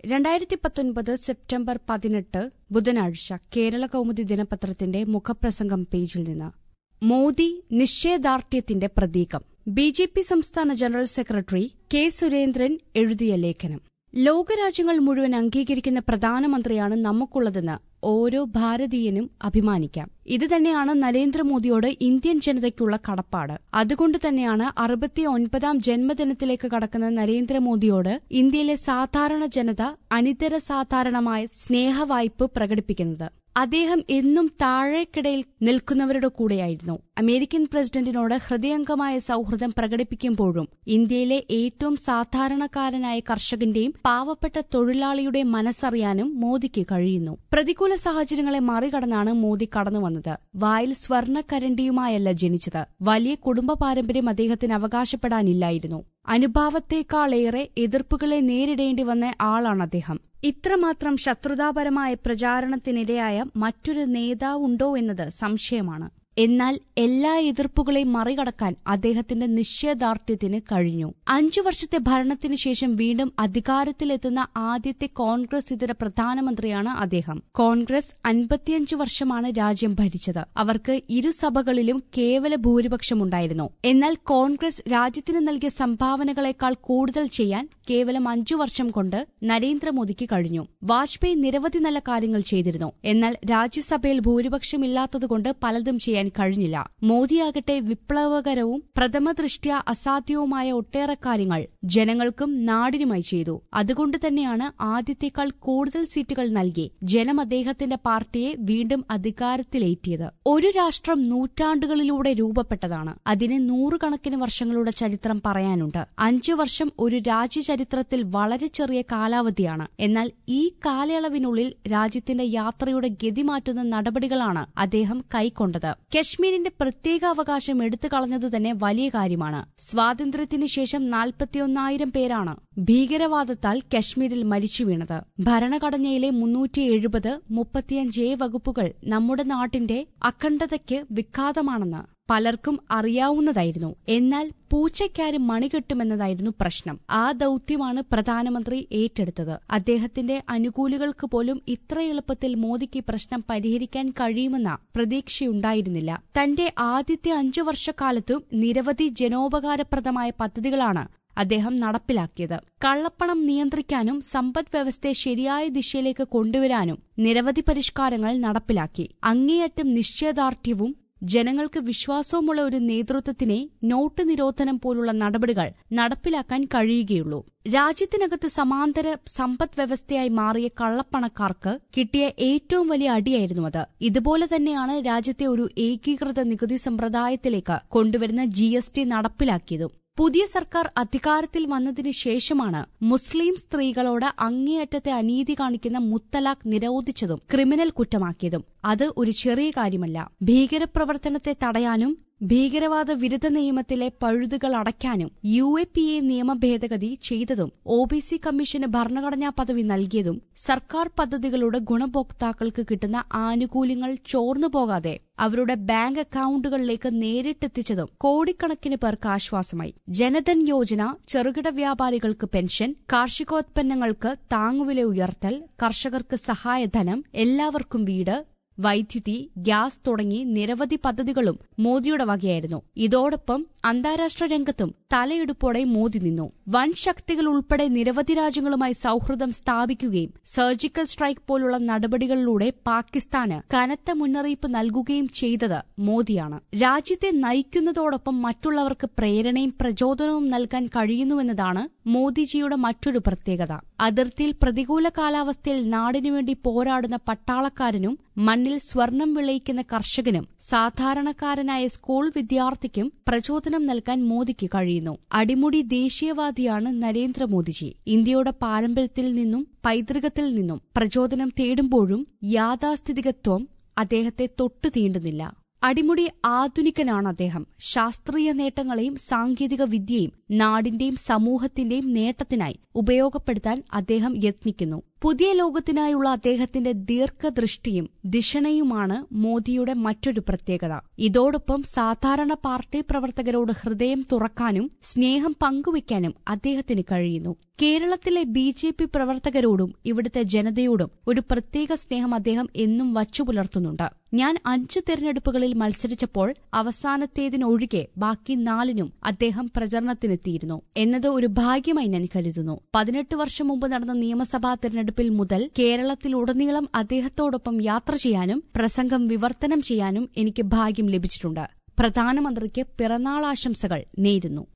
രണ്ടായിരത്തി പത്തൊൻപത് സെപ്റ്റംബർ പതിനെട്ട് ബുധനാഴ്ച കേരള കൗമുദി ദിനപത്രത്തിന്റെ മുഖപ്രസംഗം പേജിൽ നിന്ന് മോദി നിശ്ചയദാർഢ്യത്തിന്റെ പ്രതീകം ബി ജെ പി സംസ്ഥാന ജനറൽ സെക്രട്ടറി കെ സുരേന്ദ്രൻ എഴുതിയ ലേഖനം ലോകരാജ്യങ്ങൾ മുഴുവൻ അംഗീകരിക്കുന്ന പ്രധാനമന്ത്രിയാണ് നമുക്കുള്ളതെന്ന് ഓരോ ഭാരതീയനും അഭിമാനിക്കാം ഇത് തന്നെയാണ് നരേന്ദ്രമോദിയോട് ഇന്ത്യൻ ജനതയ്ക്കുള്ള കടപ്പാട് അതുകൊണ്ട് തന്നെയാണ് അറുപത്തി ഒൻപതാം ജന്മദിനത്തിലേക്ക് കടക്കുന്ന നരേന്ദ്രമോദിയോട് ഇന്ത്യയിലെ സാധാരണ ജനത അനിതര സാധാരണമായ സ്നേഹവായ്പ് പ്രകടിപ്പിക്കുന്നത് അദ്ദേഹം എന്നും താഴേക്കിടയിൽ നിൽക്കുന്നവരുടെ കൂടെയായിരുന്നു അമേരിക്കൻ പ്രസിഡന്റിനോട് ഹൃദയംഗമായ സൌഹൃദം പ്രകടിപ്പിക്കുമ്പോഴും ഇന്ത്യയിലെ ഏറ്റവും സാധാരണക്കാരനായ കർഷകന്റെയും പാവപ്പെട്ട തൊഴിലാളിയുടെ മനസ്സറിയാനും മോദിക്ക് കഴിയുന്നു പ്രതികൂല സാഹചര്യങ്ങളെ മറികടന്നാണ് മോദി കടന്നുവന്നത് വായിൽ സ്വർണ്ണക്കരണ്ടിയുമായല്ല ജനിച്ചത് വലിയ കുടുംബ പാരമ്പര്യം അദ്ദേഹത്തിന് അവകാശപ്പെടാനില്ലായിരുന്നു അനുഭാവത്തേക്കാളേറെ എതിർപ്പുകളെ നേരിടേണ്ടി വന്ന ആളാണ് അദ്ദേഹം ഇത്രമാത്രം ശത്രുതാപരമായ പ്രചാരണത്തിനിരയായ മറ്റൊരു നേതാവുണ്ടോ എന്നത് സംശയമാണ് എന്നാൽ എല്ലാ എതിർപ്പുകളെയും മറികടക്കാൻ അദ്ദേഹത്തിന്റെ നിശ്ചയദാർഢ്യത്തിന് കഴിഞ്ഞു അഞ്ചു വർഷത്തെ ഭരണത്തിനു ശേഷം വീണ്ടും അധികാരത്തിലെത്തുന്ന ആദ്യത്തെ കോൺഗ്രസ് ഇതര പ്രധാനമന്ത്രിയാണ് അദ്ദേഹം കോൺഗ്രസ് അൻപത്തിയഞ്ചു വർഷമാണ് രാജ്യം ഭരിച്ചത് അവർക്ക് ഇരു സഭകളിലും കേവല ഭൂരിപക്ഷമുണ്ടായിരുന്നു എന്നാൽ കോൺഗ്രസ് രാജ്യത്തിന് നൽകിയ സംഭാവനകളെക്കാൾ കൂടുതൽ ചെയ്യാൻ കേവലം അഞ്ചു വർഷം കൊണ്ട് നരേന്ദ്രമോദിക്ക് കഴിഞ്ഞു വാജ്പേയി നിരവധി നല്ല കാര്യങ്ങൾ ചെയ്തിരുന്നു എന്നാൽ രാജ്യസഭയിൽ ഭൂരിപക്ഷമില്ലാത്തതുകൊണ്ട് പലതും ചെയ്യാൻ കഴിഞ്ഞില്ല മോദിയാകട്ടെ വിപ്ലവകരവും പ്രഥമദൃഷ്ട്യ അസാധ്യവുമായ ഒട്ടേറെ കാര്യങ്ങൾ ജനങ്ങൾക്കും നാടിനുമായി ചെയ്തു അതുകൊണ്ട് തന്നെയാണ് ആദ്യത്തേക്കാൾ കൂടുതൽ സീറ്റുകൾ നൽകി ജനം അദ്ദേഹത്തിന്റെ പാർട്ടിയെ വീണ്ടും അധികാരത്തിലേറ്റിയത് ഒരു രാഷ്ട്രം നൂറ്റാണ്ടുകളിലൂടെ രൂപപ്പെട്ടതാണ് അതിന് നൂറുകണക്കിന് വർഷങ്ങളുടെ ചരിത്രം പറയാനുണ്ട് അഞ്ചു വർഷം ഒരു രാജ്യചരിത്രത്തിൽ വളരെ ചെറിയ കാലാവധിയാണ് എന്നാൽ ഈ കാലയളവിനുള്ളിൽ രാജ്യത്തിന്റെ യാത്രയുടെ ഗതി മാറ്റുന്ന നടപടികളാണ് അദ്ദേഹം കൈക്കൊണ്ടത് കശ്മീരിന്റെ പ്രത്യേക അവകാശം എടുത്തു കളഞ്ഞത് തന്നെ വലിയ കാര്യമാണ് സ്വാതന്ത്ര്യത്തിന് ശേഷം നാൽപ്പത്തിയൊന്നായിരം പേരാണ് ഭീകരവാദത്താൽ കശ്മീരിൽ മരിച്ചു വീണത് ഭരണഘടനയിലെ മുന്നൂറ്റി എഴുപത് മുപ്പത്തിയഞ്ച് എ വകുപ്പുകൾ നമ്മുടെ നാട്ടിന്റെ അഖണ്ഡതയ്ക്ക് വിഘാതമാണെന്ന് പലർക്കും അറിയാവുന്നതായിരുന്നു എന്നാൽ പൂച്ചയ്ക്കാര് മണികെട്ടുമെന്നതായിരുന്നു പ്രശ്നം ആ ദൌത്യമാണ് പ്രധാനമന്ത്രി ഏറ്റെടുത്തത് അദ്ദേഹത്തിന്റെ അനുകൂലികൾക്ക് പോലും ഇത്ര എളുപ്പത്തിൽ മോദിക്ക് പ്രശ്നം പരിഹരിക്കാൻ കഴിയുമെന്ന പ്രതീക്ഷയുണ്ടായിരുന്നില്ല തന്റെ ആദ്യത്തെ അഞ്ചു വർഷക്കാലത്തും നിരവധി ജനോപകാരപ്രദമായ പദ്ധതികളാണ് അദ്ദേഹം നടപ്പിലാക്കിയത് കള്ളപ്പണം നിയന്ത്രിക്കാനും സമ്പദ് വ്യവസ്ഥയെ ശരിയായ ദിശയിലേക്ക് കൊണ്ടുവരാനും നിരവധി പരിഷ്കാരങ്ങൾ നടപ്പിലാക്കി അങ്ങേയറ്റം നിശ്ചയദാർഢ്യവും ജനങ്ങൾക്ക് വിശ്വാസവുമുള്ള ഒരു നേതൃത്വത്തിനെ നോട്ട് നിരോധനം പോലുള്ള നടപടികൾ നടപ്പിലാക്കാൻ കഴിയുകയുള്ളൂ രാജ്യത്തിനകത്ത് സമാന്തര സമ്പദ് വ്യവസ്ഥയായി മാറിയ കള്ളപ്പണക്കാർക്ക് കിട്ടിയ ഏറ്റവും വലിയ അടിയായിരുന്നു അത് ഇതുപോലെ തന്നെയാണ് രാജ്യത്തെ ഒരു ഏകീകൃത നികുതി സമ്പ്രദായത്തിലേക്ക് കൊണ്ടുവരുന്ന ജി നടപ്പിലാക്കിയതും പുതിയ സർക്കാർ അധികാരത്തിൽ വന്നതിന് ശേഷമാണ് മുസ്ലിം സ്ത്രീകളോട് അങ്ങേയറ്റത്തെ അനീതി കാണിക്കുന്ന മുത്തലാഖ് നിരോധിച്ചതും ക്രിമിനൽ കുറ്റമാക്കിയതും അത് ഒരു ചെറിയ കാര്യമല്ല ഭീകരപ്രവർത്തനത്തെ തടയാനും ഭീകരവാദ വിരുദ്ധ നിയമത്തിലെ പഴുതുകൾ അടയ്ക്കാനും യു എ പി എ നിയമ ഭേദഗതി ചെയ്തതും ഒ ബി സി കമ്മീഷന് ഭരണഘടനാ പദവി നൽകിയതും സർക്കാർ പദ്ധതികളുടെ ഗുണഭോക്താക്കൾക്ക് കിട്ടുന്ന ആനുകൂല്യങ്ങൾ ചോർന്നുപോകാതെ അവരുടെ ബാങ്ക് അക്കൌണ്ടുകളിലേക്ക് നേരിട്ടെത്തിച്ചതും കോടിക്കണക്കിന് പേർക്ക് ആശ്വാസമായി ജനധൻ യോജന ചെറുകിട വ്യാപാരികൾക്ക് പെൻഷൻ കാർഷികോത്പന്നങ്ങൾക്ക് താങ്ങുവില ഉയർത്തൽ കർഷകർക്ക് സഹായധനം എല്ലാവർക്കും വീട് വൈദ്യുതി ഗ്യാസ് തുടങ്ങി നിരവധി പദ്ധതികളും മോദിയുടെ വകയായിരുന്നു ഇതോടൊപ്പം അന്താരാഷ്ട്ര രംഗത്തും തലയെടുപ്പോടെ മോദി നിന്നു വൻ ശക്തികൾ ഉൾപ്പെടെ നിരവധി രാജ്യങ്ങളുമായി സൌഹൃദം സ്ഥാപിക്കുകയും സർജിക്കൽ സ്ട്രൈക്ക് പോലുള്ള നടപടികളിലൂടെ പാകിസ്ഥാന് കനത്ത മുന്നറിയിപ്പ് നൽകുകയും ചെയ്തത് മോദിയാണ് രാജ്യത്തെ നയിക്കുന്നതോടൊപ്പം മറ്റുള്ളവർക്ക് പ്രേരണയും പ്രചോദനവും നൽകാൻ കഴിയുന്നുവെന്നതാണ് മോദിജിയുടെ മറ്റൊരു പ്രത്യേകത അതിർത്തിയിൽ പ്രതികൂല കാലാവസ്ഥയിൽ നാടിനുവേണ്ടി പോരാടുന്ന പട്ടാളക്കാരനും മണ്ണിൽ സ്വർണം വിളയിക്കുന്ന കർഷകനും സാധാരണക്കാരനായ സ്കൂൾ വിദ്യാർത്ഥിക്കും പ്രചോദനം നൽകാൻ മോദിക്ക് കഴിയുന്നു അടിമുടി ദേശീയവാദിയാണ് നരേന്ദ്രമോദിജി ഇന്ത്യയുടെ പാരമ്പര്യത്തിൽ നിന്നും പൈതൃകത്തിൽ നിന്നും പ്രചോദനം തേടുമ്പോഴും യാഥാസ്ഥിതികത്വം അദ്ദേഹത്തെ തൊട്ടു തീണ്ടുന്നില്ല അടിമുടി ആധുനികനാണ് അദ്ദേഹം ശാസ്ത്രീയ നേട്ടങ്ങളെയും സാങ്കേതിക വിദ്യയും നാടിന്റെയും സമൂഹത്തിന്റെയും നേട്ടത്തിനായി ഉപയോഗപ്പെടുത്താൻ അദ്ദേഹം യത്നിക്കുന്നു പുതിയ ലോകത്തിനായുള്ള അദ്ദേഹത്തിന്റെ ദീർഘദൃഷ്ടിയും ദിഷണയുമാണ് മോദിയുടെ മറ്റൊരു പ്രത്യേകത ഇതോടൊപ്പം സാധാരണ പാർട്ടി പ്രവർത്തകരോട് ഹൃദയം തുറക്കാനും സ്നേഹം പങ്കുവയ്ക്കാനും അദ്ദേഹത്തിന് കഴിയുന്നു കേരളത്തിലെ ബി ജെ പി പ്രവർത്തകരോടും ഇവിടുത്തെ ജനതയോടും ഒരു പ്രത്യേക സ്നേഹം അദ്ദേഹം എന്നും വച്ചുപുലർത്തുന്നുണ്ട് ഞാൻ അഞ്ച് തെരഞ്ഞെടുപ്പുകളിൽ മത്സരിച്ചപ്പോൾ അവസാനത്തേതിനൊഴികെ ബാക്കി നാലിനും അദ്ദേഹം പ്രചരണത്തിനെത്തിയിരുന്നു എന്നത് ഒരു ഭാഗ്യമായി ഞാൻ കരുതുന്നു പതിനെട്ട് വർഷം മുമ്പ് നടന്ന നിയമസഭാ തെരഞ്ഞെടുപ്പിൽ മുതൽ കേരളത്തിലുടനീളം അദ്ദേഹത്തോടൊപ്പം യാത്ര ചെയ്യാനും പ്രസംഗം വിവർത്തനം ചെയ്യാനും എനിക്ക് ഭാഗ്യം ലഭിച്ചിട്ടുണ്ട് പ്രധാനമന്ത്രിക്ക് പിറന്നാളാശംസകൾ നേരുന്നു